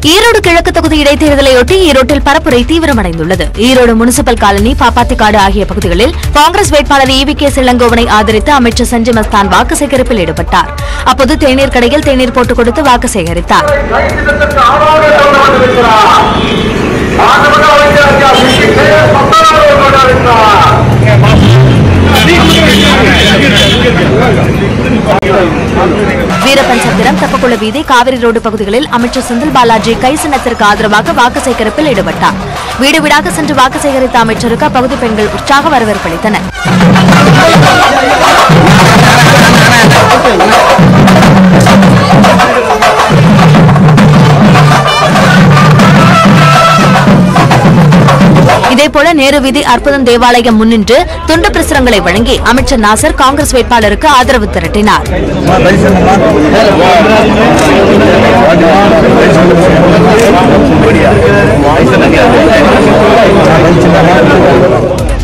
ஈரோடு கிழக்கு தொகுதி இடைத்தேர்தலையொட்டி ஈரோட்டில் பரப்புரை தீவிரமடைந்துள்ளது ஈரோடு முனிசிபல் காலனி பாப்பாத்திக்காடு ஆகிய பகுதிகளில் காங்கிரஸ் வேட்பாளர் ஈவி கே சிலங்கோவனை ஆதரித்து அமைச்சர் சஞ்சய் மஸ்தான் வாக்கு சேகரிப்பில் ஈடுபட்டார் அப்போது தேநீர் கடையில் தேநீர் போட்டுக் கொடுத்து வாக்கு சேகரித்தார் கைதிட்டத்திற்கு ஆளாக கொண்டிருக்கிறார் ஆண்டவன் அமைச்சர் பத்தாயிரம் கொண்டிருக்கிறார் வீரப்பன் சத்திரம் தப்பக்குள வீதி காவிரி ரோடு பகுதிகளில் அமைச்சர் செந்தில் பாலாஜி கை சின்னத்திற்கு ஆதரவாக வாக்கு சேகரிப்பில் ஈடுபட்டார் வீடு வீடாக சென்று வாக்கு சேகரித்த அமைச்சருக்கு அப்பகுதி பெண்கள் உற்சாக வரவேற்பளித்தனர் இதேபோல நேரு வீதி அற்புதம் தேவாலயம் முன்னின்று துண்டு பிரசுரங்களை வழங்கி அமைச்சர் நாசர் காங்கிரஸ் வேட்பாளருக்கு ஆதரவு திரட்டினார் ஆ